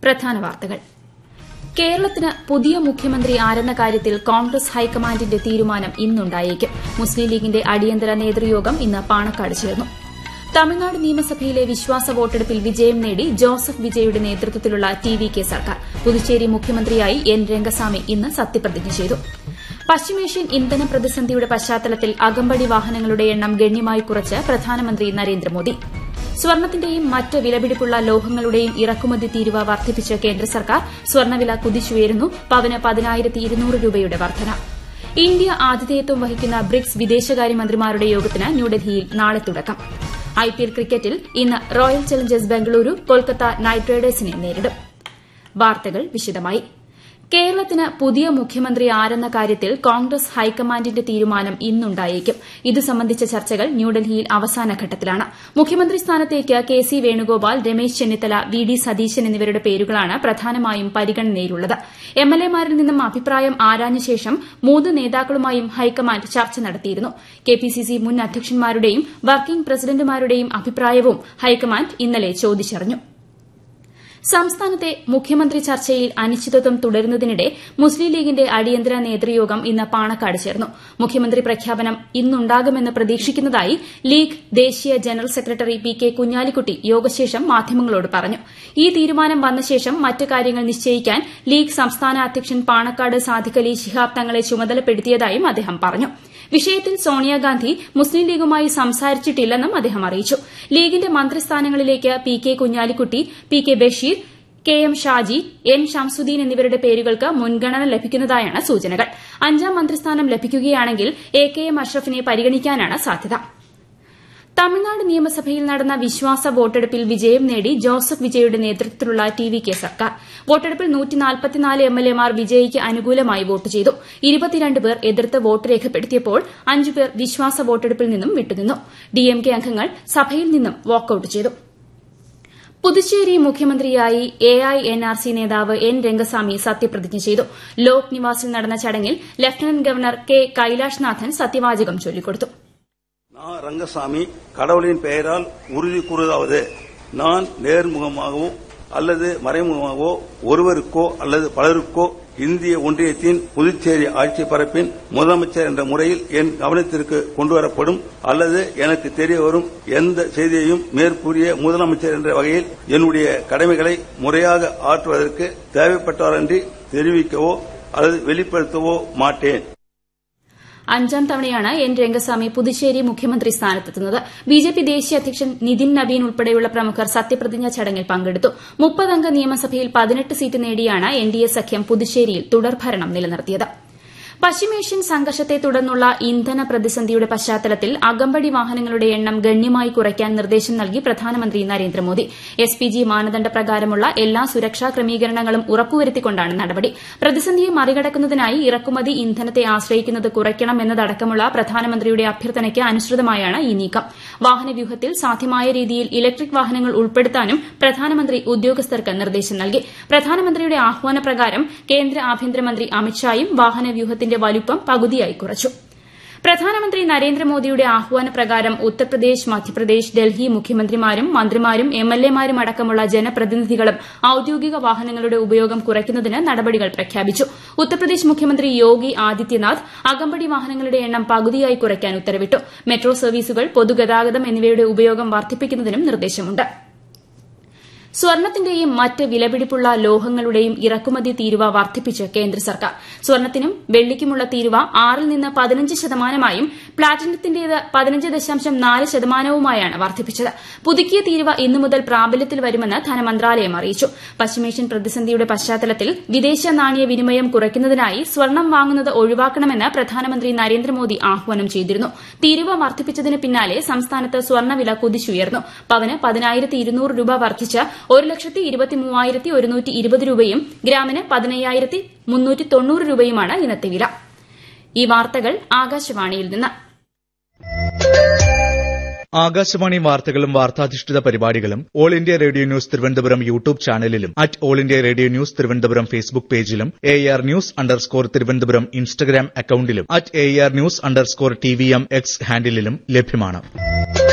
പ്രധാന വാർത്തകൾ കേരളത്തിന് പുതിയ മുഖ്യമന്ത്രി ആരെന്ന കാര്യത്തിൽ കോൺഗ്രസ് ഹൈക്കമാൻഡിന്റെ തീരുമാനം ഇന്നുണ്ടായേക്കും മുസ്ലിം ലീഗിന്റെ അടിയന്തര നേതൃയോഗം ഇന്ന് പാണക്കാട് ചേർന്നു തമിഴ്നാട് നിയമസഭയിലെ വിശ്വാസ വോട്ടെടുപ്പിൽ വിജയം നേടി ജോസഫ് വിജയുടെ നേതൃത്വത്തിലുള്ള ടി വി കെ സർക്കാർ പുതുച്ചേരി മുഖ്യമന്ത്രിയായി എൻ രംഗസ്വാമി ഇന്ന് സത്യപ്രതിജ്ഞ ചെയ്തു പശ്ചിമേഷ്യൻ ഇന്ധന പ്രതിസന്ധിയുടെ പശ്ചാത്തലത്തിൽ അകമ്പടി വാഹനങ്ങളുടെ എണ്ണം ഗണ്യമായി കുറച്ച് പ്രധാനമന്ത്രി നരേന്ദ്രമോദി സ്വർണത്തിന്റെയും മറ്റ് വിലപിടിപ്പുള്ള ലോഹങ്ങളുടെയും ഇറക്കുമതി തീരുവ വർദ്ധിപ്പിച്ച് കേന്ദ്ര സർക്കാർ സ്വർണ്ണവില കുതിച്ചുയരുന്നു പവന് പതിനായിരത്തി ഇരുന്നൂറ് രൂപയുടെ വർധന ഇന്ത്യ ആതിഥേയത്വം വഹിക്കുന്ന ബ്രിക്സ് വിദേശകാര്യമന്ത്രിമാരുടെ യോഗത്തിന് ന്യൂഡൽഹിയിൽ നാളെ തുടക്കം ഐപിഎൽ ക്രിക്കറ്റിൽ ഇന്ന് royal challengers Bengaluru Kolkata knight റൈഡേഴ്സിനെ നേരിടും വാർത്തകൾ വിശദമായി കേരളത്തിന് പുതിയ മുഖ്യമന്ത്രി ആരെന്ന കാര്യത്തിൽ കോൺഗ്രസ് ഹൈക്കമാൻഡിന്റെ തീരുമാനം ഇന്നുണ്ടായേക്കും ഇതു സംബന്ധിച്ച ചർച്ചകൾ ന്യൂഡൽഹിയിൽ അവസാന ഘട്ടത്തിലാണ് മുഖ്യമന്ത്രി സ്ഥാനത്തേക്ക് K C Venugopal Ramesh Chennithala V D Satheesan എന്നിവരുടെ പേരുകളാണ് പ്രധാനമായും പരിഗണനയിലുള്ളത് എംഎൽഎമാരിൽ നിന്നും അഭിപ്രായം ആരാഞ്ഞ ശേഷം മൂന്ന് നേതാക്കളുമായും ഹൈക്കമാൻഡ് ചർച്ച നടത്തിയിരുന്നു കെപിസിസി മുൻ അധ്യക്ഷന്മാരുടെയും വർക്കിംഗ് പ്രസിഡന്റുമാരുടെയും അഭിപ്രായവും ഹൈക്കമാൻഡ് ഇന്നലെ ചോദിച്ചറിഞ്ഞു സംസ്ഥാനത്തെ മുഖ്യമന്ത്രി ചർച്ചയിൽ അനിശ്ചിതത്വം തുടരുന്നതിനിടെ മുസ്ലിം ലീഗിന്റെ അടിയന്തര നേതൃയോഗം ഇന്ന് പാണക്കാട് ചേർന്നു മുഖ്യമന്ത്രി പ്രഖ്യാപനം ഇന്നുണ്ടാകുമെന്ന് പ്രതീക്ഷിക്കുന്നതായി ലീഗ് ദേശീയ general secretary P K Kunhalikutty യോഗശേഷം മാധ്യമങ്ങളോട് പറഞ്ഞു ഈ തീരുമാനം വന്ന ശേഷം മറ്റ് കാര്യങ്ങൾ നിശ്ചയിക്കാൻ ലീഗ് സംസ്ഥാന അധ്യക്ഷൻ പാണക്കാട് സാദിഖ് അലി ശിഹാബ് തങ്ങളെ ചുമതലപ്പെടുത്തിയതായും അദ്ദേഹം പറഞ്ഞു വിഷയത്തിൽ സോണിയാഗാന്ധി മുസ്ലിം ലീഗുമായി സംസാരിച്ചിട്ടില്ലെന്നും അദ്ദേഹം അറിയിച്ചു ലീഗിന്റെ മന്ത്രിസ്ഥാനങ്ങളിലേക്ക് P K Kunhalikutty P K Basheer K M Shaji N Shamsuddin എന്നിവരുടെ പേരുകൾക്ക് മുൻഗണന ലഭിക്കുന്നതായാണ് സൂചനകൾ അഞ്ചാം മന്ത്രിസ്ഥാനം ലഭിക്കുകയാണെങ്കിൽ എ കെ എം അഷ്റഫിനെ പരിഗണിക്കാനാണ് സാധ്യത തമിഴ്നാട് നിയമസഭയിൽ നടന്ന വിശ്വാസ വോട്ടെടുപ്പിൽ വിജയം നേടി ജോസഫ് വിജയുടെ നേതൃത്വത്തിലുള്ള ടി വി കെ സർക്കാർ വോട്ടെടുപ്പിൽ എംഎൽഎമാർ വിജയിക്ക് അനുകൂലമായി വോട്ട് ചെയ്തു ഇരുപത്തിരണ്ട് പേർ എതിർത്ത് വോട്ട് രേഖപ്പെടുത്തിയപ്പോൾ അഞ്ചു പേർ വിശ്വാസ വോട്ടെടുപ്പിൽ നിന്നും വിട്ടുനിന്നു ഡിഎംകെ അംഗങ്ങൾ സഭയിൽ നിന്നും വാക്കൌട്ട് ചെയ്തു പുതുച്ചേരി മുഖ്യമന്ത്രിയായി A I N R C നേതാവ് എൻ രംഗസ്വാമി സത്യപ്രതിജ്ഞ ചെയ്തു ലോക് നിവാസിൽ നടന്ന ചടങ്ങിൽ ലഫ്റ്റനന്റ് ഗവർണർ കെ കൈലാഷ് നാഥൻ സത്യവാചകം ചൊല്ലിക്കൊടുത്തു நான் ரங்கசாமி கடவுளின் பெயரால் உறுதி கூறுவதாவது நான் நேர்முகமாகவோ அல்லது மறைமுகமாகவோ ஒருவருக்கோ அல்லது பலருக்கோ இந்திய ஒன்றியத்தின் புதுச்சேரி ஆட்சி பரப்பின் முதலமைச்சர் என்ற முறையில் என் கவனத்திற்கு கொண்டுவரப்படும் அல்லது எனக்கு தெரிய வரும் எந்த செய்தியையும் மேற்கூறிய முதலமைச்சர் என்ற வகையில் என்னுடைய கடமைகளை முறையாக ஆற்றுவதற்கு தேவைப்பட்டவரன்றி தெரிவிக்கவோ அல்லது வெளிப்படுத்தவோ மாட்டேன் അഞ്ചാം തവണയാണ് എൻ രംഗസ്വാമി പുതുച്ചേരി മുഖ്യമന്ത്രി സ്ഥാനത്തെത്തുന്നത് ബിജെപി ദേശീയ അധ്യക്ഷൻ നിതിൻ നബീൻ ഉൾപ്പെടെയുള്ള പ്രമുഖർ സത്യപ്രതിജ്ഞാ ചടങ്ങിൽ പങ്കെടുത്തു മുപ്പതംഗ നിയമസഭയിൽ പതിനെട്ട് സീറ്റ് നേടിയാണ് എൻഡിഎ സഖ്യം പുതുച്ചേരിയിൽ തുടർഭരണം നിലനിർത്തിയത് പശ്ചിമേഷ്യൻ സംഘർഷത്തെ തുടർന്നുള്ള ഇന്ധന പ്രതിസന്ധിയുടെ പശ്ചാത്തലത്തിൽ അകമ്പടി വാഹനങ്ങളുടെ എണ്ണം ഗണ്യമായി കുറയ്ക്കാൻ നിർദ്ദേശം നൽകി പ്രധാനമന്ത്രി നരേന്ദ്രമോദി എസ് പി ജി മാനദണ്ഡ പ്രകാരമുള്ള എല്ലാ സുരക്ഷാ ക്രമീകരണങ്ങളും ഉറപ്പുവരുത്തിക്കൊണ്ടാണ് നടപടി പ്രതിസന്ധിയെ മറികടക്കുന്നതിനായി ഇറക്കുമതി ഇന്ധനത്തെ ആശ്രയിക്കുന്നത് കുറയ്ക്കണമെന്നതടക്കമുള്ള പ്രധാനമന്ത്രിയുടെ അഭ്യർത്ഥനയ്ക്ക് അനുസൃതമായാണ് ഈ നീക്കം വാഹനവ്യൂഹത്തിൽ സാധ്യമായ രീതിയിൽ ഇലക്ട്രിക് വാഹനങ്ങൾ ഉൾപ്പെടുത്താനും പ്രധാനമന്ത്രി ഉദ്യോഗസ്ഥർക്ക് നിർദ്ദേശം നൽകി പ്രധാനമന്ത്രിയുടെ ആഹ്വാനപ്രകാരം കേന്ദ്ര ആഭ്യന്തരമന്ത്രി അമിത്ഷായും വാഹനവ്യൂഹത്തിന്റെ വലുപ്പം പകുതിയായി കുറച്ചു പ്രധാനമന്ത്രി നരേന്ദ്രമോദിയുടെ ആഹ്വാനപ്രകാരം ഉത്തർപ്രദേശ് മധ്യപ്രദേശ് ഡൽഹി മുഖ്യമന്ത്രിമാരും മന്ത്രിമാരും എംഎൽഎമാരും അടക്കമുള്ള ജനപ്രതിനിധികളും ഔദ്യോഗിക വാഹനങ്ങളുടെ ഉപയോഗം കുറയ്ക്കുന്നതിന് നടപടികൾ പ്രഖ്യാപിച്ചു ഉത്തർപ്രദേശ് മുഖ്യമന്ത്രി യോഗി ആദിത്യനാഥ് അകമ്പടി വാഹനങ്ങളുടെ എണ്ണം പകുതിയായി കുറയ്ക്കാൻ ഉത്തരവിട്ടു മെട്രോ സർവീസുകൾ പൊതുഗതാഗതം എന്നിവയുടെ ഉപയോഗം വർദ്ധിപ്പിക്കുന്നതിനും നിർദ്ദേശമുണ്ട് സ്വർണത്തിന്റെയും മറ്റ് വിലപിടിപ്പുള്ള ലോഹങ്ങളുടെയും ഇറക്കുമതി തീരുവ വർദ്ധിപ്പിച്ച് കേന്ദ്ര സർക്കാർ സ്വർണത്തിനും വെള്ളിക്കുമുള്ള തീരുവ ആറിൽ നിന്ന് പതിനഞ്ച് ശതമാനമായും പ്ലാറ്റിനത്തിന്റേത് പതിനഞ്ച് ദശാംശം നാല് ശതമാനവുമായാണ് വർദ്ധിപ്പിച്ചത് പുതുക്കിയ തീരുവ ഇന്നു മുതൽ പ്രാബല്യത്തിൽ വരുമെന്ന് ധനമന്ത്രാലയം അറിയിച്ചു പശ്ചിമേഷ്യൻ പ്രതിസന്ധിയുടെ പശ്ചാത്തലത്തിൽ വിദേശ നാണയ വിനിമയം കുറയ്ക്കുന്നതിനായി സ്വർണം വാങ്ങുന്നത് ഒഴിവാക്കണമെന്ന് പ്രധാനമന്ത്രി നരേന്ദ്രമോദി ആഹ്വാനം ചെയ്തിരുന്നു തീരുവ വർദ്ധിപ്പിച്ചതിന് പിന്നാലെ സംസ്ഥാനത്ത് സ്വർണ്ണവില കുതിച്ചുയർന്നു പവന് പതിനായിരത്തി ഇരുന്നൂറ് രൂപ വർദ്ധിച്ച് ഒരു ലക്ഷത്തി ഇരുപത്തി മൂവായിരത്തി ഒരുന്നൂറ്റി ഇരുപത് രൂപയും ഗ്രാമിന് പതിനയ്യായിരത്തി മുന്നൂറ്റി തൊണ്ണൂറ് രൂപയുമാണ് ഇന്നത്തെ വില ഈ വാർത്തകൾ ആകാശവാണിയിൽ നിന്ന് ആകാശവാണി വാർത്തകളും വാർത്താധിഷ്ഠിത പരിപാടികളും All India Radio news Thiruvananthapuram YouTube ചാനലിലും at All India Radio news Thiruvananthapuram Facebook പേജിലും A R news underscore Thiruvananthapuram Instagram അക്കൌണ്ടിലും at A R news underscore T V M X ഹാൻഡിലും ലഭ്യമാണ്